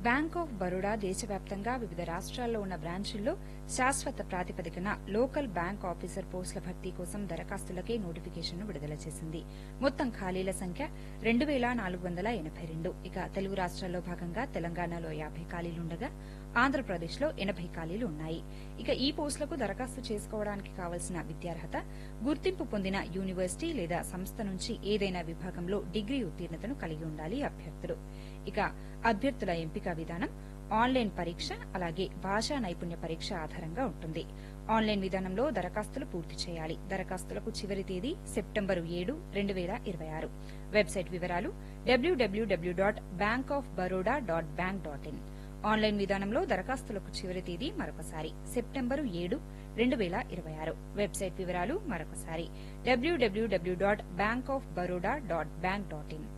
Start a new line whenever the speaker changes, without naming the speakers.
bank of Baroda దేశవ్యాప్తంగా వివిధ రాష్ట్రాల్లో ఉన్న బ్రాంచుల్లో శాశ్వత ప్రాతిపదికన లోకల్ బ్యాంక్ ఆఫీసర్ పోస్టుల భర్తీ కోసం దరఖాస్తులకే నోటిఫికేషన్ను విడుదల చేసింది మొత్తం ఖాళీల సంఖ్య రెండు వేల నాలుగు వందల ఎనబై రెండు ఇక తెలుగు రాష్ట్రాల్లో భాగంగా తెలంగాణలో యాభై ఖాళీలుండగా ఆంధ్రప్రదేశ్లో ఎనబై ఖాళీలు ఉన్నాయి ఇక ఈ పోస్టులకు దరఖాస్తు చేసుకోవడానికి కావలసిన విద్యార్హత గుర్తింపు పొందిన యూనివర్సిటీ లేదా సంస్థ నుంచి ఏదైనా విభాగంలో డిగ్రీ ఉత్తీర్ణతను కలిగి ఉండాలి అభ్యర్థులు ఇక అభ్యర్థుల ఎంపిక విధానం ఆన్లైన్ పరీక్ష అలాగే భాషా నైపుణ్య పరీక్ష ఆధారంగా ఉంటుంది ఆన్లైన్ విధానంలో దరఖాస్తులు పూర్తి చేయాలి దరఖాస్తులకు చివరి తేదీ సెప్టెంబరు ఏడు రెండు వేల ఇరవై ఆరు వెబ్సైట్ వివరాలు WWW dot bank of Baroda dot bank dot in online విధానంలో దరఖాస్తులకు చివరి తేదీ మరొకసారి సెప్టెంబరు ఏడు రెండు వేల ఇరవై ఆరు వెబ్సైట్ వివరాలు మరొకసారి WWW dot bank of Baroda dot bank dot in